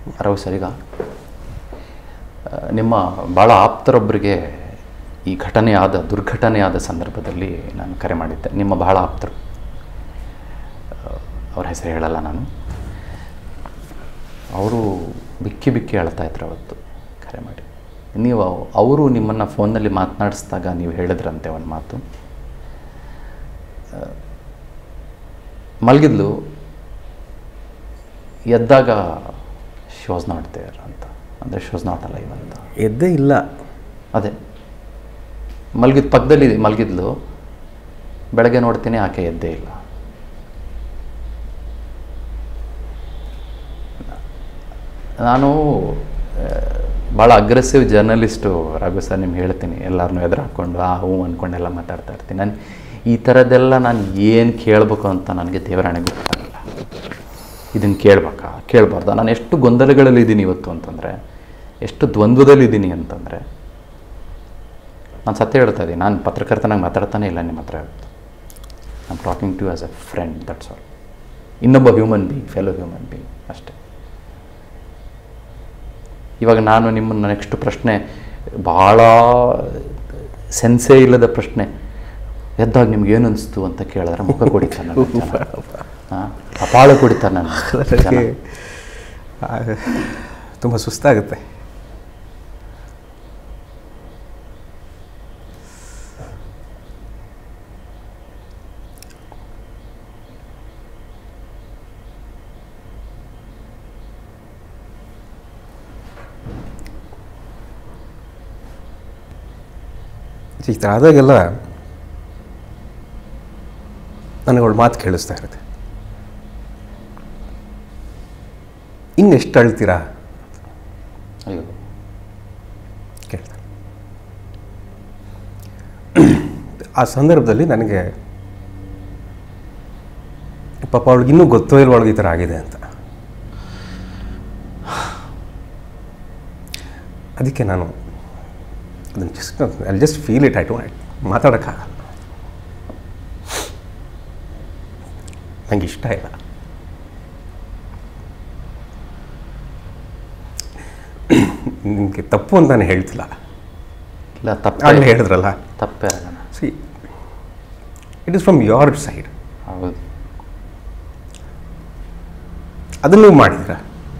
Ravi sir ಈಗ ಆ, ನಿಮ್ಮ ಭಾಳ ಆಪ್ತರೊಬ್ಬರಿಗೆ ಈ ಘಟನೆಯಾದ ದುರ್ಘಟನೆಯಾದ ಸಂದರ್ಭದಲ್ಲಿ ನಾನು ಕರೆ ಮಾಡಿದ್ದೆ ನಿಮ್ಮ ಬಹಳ ಆಪ್ತರು ಆ, ಅವ್ರ ಹೆಸರು ಹೇಳಲ್ಲ ನಾನು ಅವರು ಬಿಕ್ಕಿ ಬಿಕ್ಕಿ ಅಳ್ತಾ ಇದ್ರು ಅವತ್ತು ಕರೆ ಮಾಡಿ ನೀವು ಅವರು ನಿಮ್ಮನ್ನು ಫೋನ್ನಲ್ಲಿ ಮಾತನಾಡಿಸಿದಾಗ ನೀವು ಹೇಳಿದ್ರಂತೆ ಒಂದು ಮಾತು ಆ, ಮಲಗಿದ್ಲು ಎದ್ದಾಗ ಶಿ ವಾಸ್ ನಾಟ್ ದೇರ್ ಅಂತ ಅಂದರೆ ಶಿ ವಾಸ್ ನಾಟ್ ಅಲ್ಲ ಅಂತ ಎದ್ದೇ ಇಲ್ಲ ಅದೇ ಮಲಗಿದ ಪಕ್ಕದಲ್ಲಿ ಮಲಗಿದ್ಲು ಬೆಳಗ್ಗೆ ನೋಡ್ತೀನಿ ಆಕೆ ಎದ್ದೇ ಇಲ್ಲ ನಾನು ಭಾಳ ಅಗ್ರೆಸಿವ್ ಜರ್ನಲಿಸ್ಟು ರಘು ಸರ್ ನಿಮ್ಗೆ ಹೇಳ್ತೀನಿ ಎಲ್ಲರನ್ನೂ ಎದುರು ಹಾಕ್ಕೊಂಡು ಆ ಹ್ಞೂ ಅಂದ್ಕೊಂಡೆಲ್ಲ ಮಾತಾಡ್ತಾ ಇರ್ತೀನಿ ನಾನು ಈ ಥರದ್ದೆಲ್ಲ ನಾನು ಏನು ಕೇಳಬೇಕು ಅಂತ ನನಗೆ ದೇವರಾಣೆ ಗೊತ್ತಾಗಲ್ಲ ಇದನ್ನು ಕೇಳ್ಬೇಕಾ ಕೇಳಬಾರ್ದ ನಾನು ಎಷ್ಟು ಗೊಂದಲಗಳಲ್ಲಿದ್ದೀನಿ ಇವತ್ತು ಅಂತಂದರೆ ಎಷ್ಟು ದ್ವಂದ್ವದಲ್ಲಿದ್ದೀನಿ ಅಂತಂದರೆ ನಾನು ಸತ್ಯ ಹೇಳ್ತಾ ಇದ್ದೀನಿ ನಾನು ಪತ್ರಕರ್ತನಾಗಿ ಮಾತಾಡ್ತಾನೆ ಇಲ್ಲ ನಿಮ್ಮ ಹತ್ರ ಇವತ್ತು I am talking to as a friend that's all ಇನ್ನೊಬ್ಬ human being fellow human being ಅಷ್ಟೇ ಇವಾಗ ನಾನು ನಿಮ್ಮನ್ನು ನೆಕ್ಸ್ಟ್ ಪ್ರಶ್ನೆ ಭಾಳ ಸೆನ್ಸೇ ಇಲ್ಲದ ಪ್ರಶ್ನೆ ಎದ್ದಾಗ ನಿಮ್ಗೆ ಏನು ಅನಿಸ್ತು ಅಂತ ಕೇಳಿದ್ರೆ ಮುಖ ಕೊಡಿತಾರೆ ನನ್ನ ಜನ. ಹಾಂ ಅಪಾಳ ಕೊಡಿತಾರೆ ನನ್ನ ಜನ. ನನಗೆ ತುಂಬ ಸುಸ್ತಾಗುತ್ತೆ ಈ ಥರ ಆದಾಗೆಲ್ಲ ನನಗೆ ಅವಳು ಮಾತು ಕೇಳಿಸ್ತಾ ಇರುತ್ತೆ ಇನ್ನೆಷ್ಟು ಅಳ್ತೀರಾ ಅಯ್ಯೋ ಕೇಳ್ತಾರೆ ಆ ಸಂದರ್ಭದಲ್ಲಿ ನನಗೆ ಪಾಪ ಅವಳಿಗೆ ಇನ್ನೂ ಗೊತ್ತೋ ಇಲ್ಲ ಒಳಗೆ ಈ ಥರ ಆಗಿದೆ ಅಂತ ಅದಕ್ಕೆ ನಾನು ಅದನ್ನು just I just feel it ಆಯ್ತು ಮಾತಾಡೋಕ್ಕಾಗಲ್ಲ ನನಗೆ ಇಷ್ಟ ಇಲ್ಲ ನಿಮಗೆ ತಪ್ಪು ಅಂತ ನಾನು ಹೇಳ್ತಿಲ್ಲ ಇಲ್ಲ ತಪ್ಪೇ ಆಗಲೇ ಹೇಳಿದ್ರಲ್ಲ ತಪ್ಪೇ ಆಗೋಣ see it is from your side ಹೌದು ಅದನ್ನು ನೀವು ಮಾಡಿದ್ದೀರ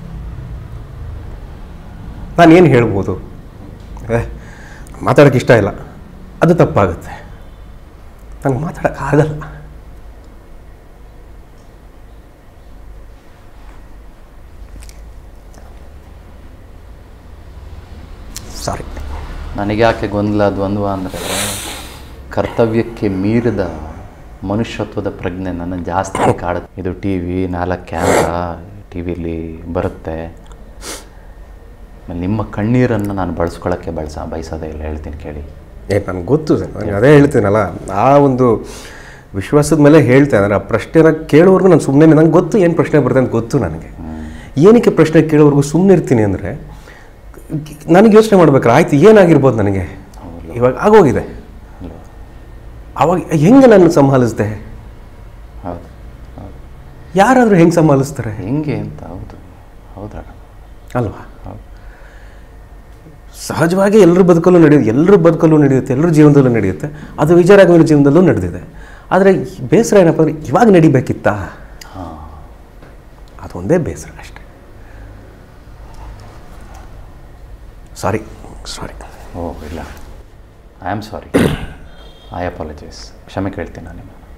ನಾನು ಏನು ಹೇಳ್ಬೋದು ಏ ಮಾತಾಡೋಕ್ಕೆ ಇಷ್ಟ ಇಲ್ಲ ಅದು ತಪ್ಪಾಗುತ್ತೆ ನಂಗೆ ಮಾತಾಡೋಕ್ಕಾಗಲ್ಲ ಸಾರಿ ನನಗೆ ಯಾಕೆ ಗೊಂದಲ ದ್ವಂದ್ವ ಅಂದರೆ ಕರ್ತವ್ಯಕ್ಕೆ ಮೀರಿದ ಮನುಷ್ಯತ್ವದ ಪ್ರಜ್ಞೆ ನನ್ನ ಜಾಸ್ತಿ ಕಾಡುತ್ತೆ ಇದು ಟಿ ವಿ ನಾಲ್ಕು ಕ್ಯಾಮ್ರಾ ಟಿ ವಿಲಿ ಬರುತ್ತೆ ಆಮೇಲೆ ನಿಮ್ಮ ಕಣ್ಣೀರನ್ನು ನಾನು ಬಳಸ್ಕೊಳ್ಳೋಕ್ಕೆ ಬಳಸ ಬಯಸೋದೇ ಇಲ್ಲ ಹೇಳ್ತೀನಿ ಕೇಳಿ ಏ ನನಗೆ ಗೊತ್ತು ಸರ್ ನಾನು ಅದೇ ಹೇಳ್ತೀನಲ್ಲ ಆ ಒಂದು ವಿಶ್ವಾಸದ ಮೇಲೆ ಹೇಳ್ತಾ ಇದ್ದಾರೆ ಆ ಪ್ರಶ್ನೆನ ಕೇಳೋವರೆಗೂ ನಾನು ಸುಮ್ಮನೆ ನಂಗೆ ಗೊತ್ತು ಏನು ಪ್ರಶ್ನೆ ಬರುತ್ತೆ ಅಂತ ಗೊತ್ತು ನನಗೆ ಏನಕ್ಕೆ ಪ್ರಶ್ನೆ ಕೇಳೋವರೆಗೂ ಸುಮ್ಮನೆ ಇರ್ತೀನಿ ಅಂದರೆ ನನಗೆ ಯೋಚನೆ ಮಾಡ್ಬೇಕಾರೆ ಆಯ್ತು ಏನಾಗಿರ್ಬೋದು ನನಗೆ ಇವಾಗ ಆಗೋಗಿದೆ ಅಲ್ವಾ ಅವಾಗ ಹೆಂಗೆ ನಾನು ಸಂಭಾಲಿಸ್ದೆ ಹೌದು ಹೌದು ಯಾರಾದರೂ ಹೆಂಗೆ ಸಂಭಾಲಿಸ್ತಾರೆ ಹೆಂಗೆ ಅಂತ ಹೌದು ಹೌದಾ ಅಲ್ವಾ ಹೌದು ಸಹಜವಾಗಿ ಎಲ್ಲರ ಬದುಕಲ್ಲೂ ನಡೆಯುತ್ತೆ ಎಲ್ಲರ ಬದುಕಲ್ಲೂ ನಡೆಯುತ್ತೆ ಎಲ್ಲರ ಜೀವನದಲ್ಲೂ ನಡೆಯುತ್ತೆ ಅದು ವಿಜಯರಾಘವನ ಜೀವನದಲ್ಲೂ ನಡೆದಿದೆ ಆದರೆ ಬೇಸರ ಏನಪ್ಪ ಅಂದರೆ ಇವಾಗ ನಡಿಬೇಕಿತ್ತಾ ಹಾಂ ಅದೊಂದೇ ಬೇಸರ ಅಷ್ಟೆ ಸಾರಿ ಸಾರಿ ಓ ಇಲ್ಲ I am sorry I apologise ಕ್ಷಮೆ ಕೇಳ್ತೀನಿ ನಾನು ನಿಮ್ಮನ್ನು